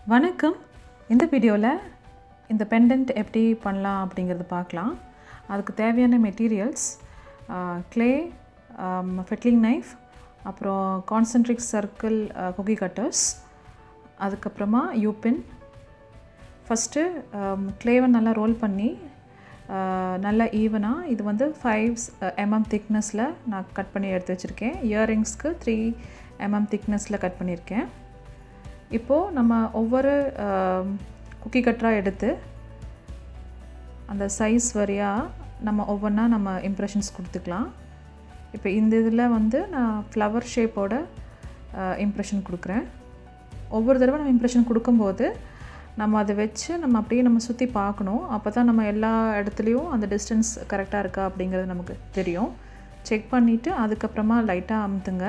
வணக்கம் இந்த வீடியோவில் இந்த பெண்டன்ட் எப்படி பண்ணலாம் அப்படிங்கிறது பார்க்கலாம் அதுக்கு தேவையான மெட்டீரியல்ஸ் க்ளே ஃபெட்லிங் நைஃப் அப்புறம் கான்சென்ட்ரிக் சர்க்கிள் குக்கி கட்டர்ஸ் அதுக்கப்புறமா யூபின் ஃபஸ்ட்டு க்ளேவை நல்லா ரோல் பண்ணி நல்லா ஈவனாக இது வந்து ஃபைவ் எம்எம் திக்னஸில் நான் கட் பண்ணி எடுத்து வச்சுருக்கேன் இயரிங்ஸ்க்கு த்ரீ எம்எம் திக்னஸில் கட் பண்ணியிருக்கேன் இப்போது நம்ம ஒவ்வொரு குக்கி கட்டராக எடுத்து அந்த சைஸ் வரியாக நம்ம ஒவ்வொன்றா நம்ம இம்ப்ரெஷன்ஸ் கொடுத்துக்கலாம் இப்போ இந்த இதில் வந்து நான் ஃப்ளவர் ஷேப்போட இம்ப்ரெஷன் கொடுக்குறேன் ஒவ்வொரு தடவை நம்ம இம்ப்ரெஷன் கொடுக்கும்போது நம்ம அதை வச்சு நம்ம அப்படியே நம்ம சுற்றி பார்க்கணும் அப்போ தான் நம்ம எல்லா இடத்துலையும் அந்த டிஸ்டன்ஸ் கரெக்டாக இருக்கா அப்படிங்கிறது நமக்கு தெரியும் செக் பண்ணிவிட்டு அதுக்கப்புறமா லைட்டாக அமுத்துங்க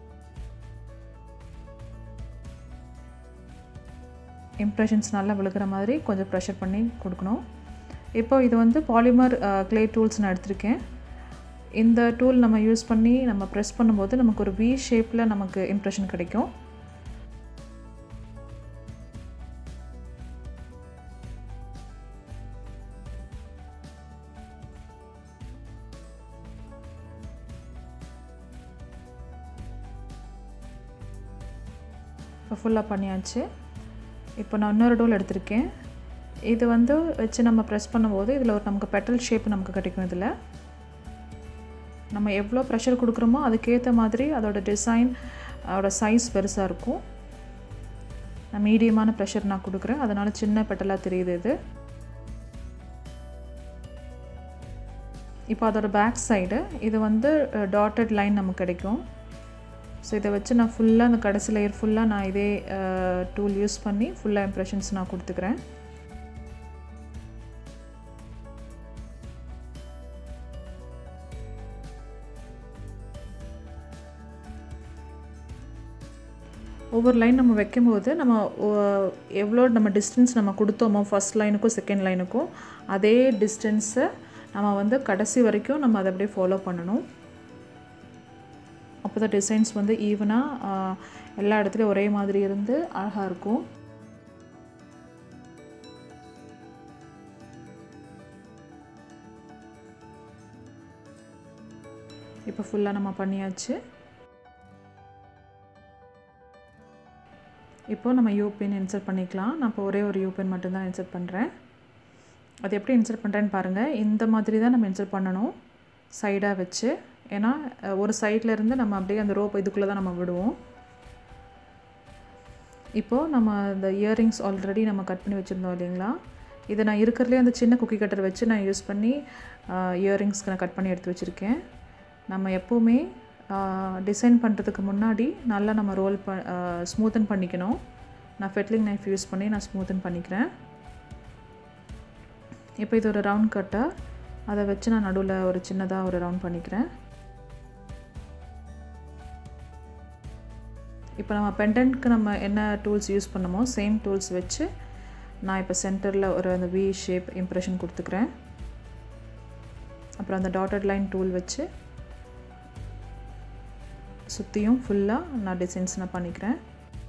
இம்ப்ரெஷன்ஸ் நல்லா விழுக்கிற மாதிரி கொஞ்சம் ப்ரெஷர் பண்ணி கொடுக்கணும் இப்போ இது வந்து பாலிமர் க்ளே டூல்ஸ் நான் எடுத்திருக்கேன் இந்த டூல் நம்ம யூஸ் பண்ணி நம்ம ப்ரெஸ் பண்ணும்போது நமக்கு ஒரு வி ஷேப்பில் நமக்கு இம்ப்ரெஷன் கிடைக்கும் இப்போ ஃபுல்லாக பண்ணியாச்சு இப்போ நான் இன்னொரு டோல் எடுத்திருக்கேன் இது வந்து வச்சு நம்ம ப்ரெஸ் பண்ணும்போது இதில் ஒரு நமக்கு பெட்டல் ஷேப் நமக்கு கிடைக்கும் இதில் நம்ம எவ்வளோ ப்ரெஷர் கொடுக்குறோமோ அதுக்கேற்ற மாதிரி அதோட டிசைன் அதோட சைஸ் பெருசாக இருக்கும் நான் மீடியமான ப்ரெஷர் நான் கொடுக்குறேன் அதனால் சின்ன பெட்டலாக தெரியுது இது இப்போ அதோட பேக் சைடு இது வந்து டாட்டட் லைன் நமக்கு கிடைக்கும் ஸோ இதை வச்சு நான் ஃபுல்லாக அந்த கடைசி லேயர் ஃபுல்லாக நான் இதே டூல் யூஸ் பண்ணி ஃபுல்லாக இம்ப்ரெஷன்ஸ் நான் கொடுத்துக்கிறேன் ஒவ்வொரு லைன் நம்ம வைக்கும்போது நம்ம எவ்வளோ நம்ம டிஸ்டன்ஸ் நம்ம கொடுத்தோமோ ஃபஸ்ட் லைனுக்கும் செகண்ட் லைனுக்கும் அதே டிஸ்டன்ஸை நம்ம வந்து கடைசி வரைக்கும் நம்ம அதை அப்படியே ஃபாலோ பண்ணணும் அப்போ தான் டிசைன்ஸ் வந்து ஈவனாக எல்லா இடத்துலையும் ஒரே மாதிரி இருந்து அழகாக இருக்கும் இப்போ ஃபுல்லாக நம்ம பண்ணியாச்சு இப்போ நம்ம யூபின் இன்சர்ட் பண்ணிக்கலாம் நான் இப்போ ஒரே ஒரு யூபின் மட்டும்தான் இன்சர்ட் பண்ணுறேன் அது எப்படி இன்சர்ட் பண்ணுறேன்னு பாருங்கள் இந்த மாதிரி தான் நம்ம இன்சர்ட் பண்ணணும் சைடாக வச்சு ஏன்னா ஒரு சைடில் இருந்து நம்ம அப்படியே அந்த ரோப் இதுக்குள்ளே தான் நம்ம விடுவோம் இப்போது நம்ம இந்த இயரிங்ஸ் ஆல்ரெடி நம்ம கட் பண்ணி வச்சுருந்தோம் இல்லைங்களா இதை நான் இருக்கிறதுலே அந்த சின்ன குக்கி கட்டர் வச்சு நான் யூஸ் பண்ணி இயரிங்ஸ்க்கு நான் கட் பண்ணி எடுத்து வச்சுருக்கேன் நம்ம எப்போவுமே டிசைன் பண்ணுறதுக்கு முன்னாடி நல்லா நம்ம ரோல் ப ஸ்மூத்தன் பண்ணிக்கணும் நான் ஃபெட்லிங் நைஃப் யூஸ் பண்ணி நான் ஸ்மூத்தன் பண்ணிக்கிறேன் இப்போ இது ஒரு ரவுண்ட் கட்டர் அதை வச்சு நான் நடுவில் ஒரு சின்னதாக ஒரு ரவுண்ட் பண்ணிக்கிறேன் இப்போ நம்ம பெண்டன்ட்க்கு நம்ம என்ன டூல்ஸ் யூஸ் பண்ணமோ சேம் டூல்ஸ் வச்சு நான் இப்போ சென்டரில் ஒரு அந்த வி ஷேப் இம்ப்ரெஷன் கொடுத்துக்கிறேன் அப்புறம் அந்த டாட்டட் லைன் டூல் வச்சு சுற்றியும் ஃபுல்லாக நான் டிசைன்ஸ் நான் பண்ணிக்கிறேன்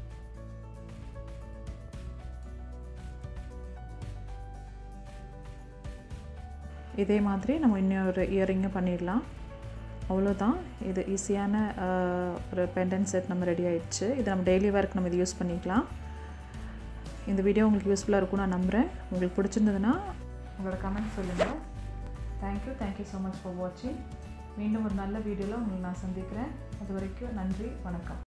இதே மாதிரி நம்ம இன்னொரு இயரிங்கும் பண்ணிடலாம் அவ்வளோதான் இது ஈஸியான ஒரு பெண்டன் செட் நம்ம ரெடி ஆகிடுச்சு இது நம்ம டெய்லி ஒர்க் நம்ம இது யூஸ் பண்ணிக்கலாம் இந்த வீடியோ உங்களுக்கு யூஸ்ஃபுல்லாக இருக்கும் நான் நம்புகிறேன் உங்களுக்கு பிடிச்சிருந்ததுன்னா உங்களோட கமெண்ட் சொல்லுங்கள் thank you thank you so much for வாட்சிங் மீண்டும் ஒரு நல்ல வீடியோவில் உங்களை நான் சந்திக்கிறேன் அது வரைக்கும் நன்றி வணக்கம்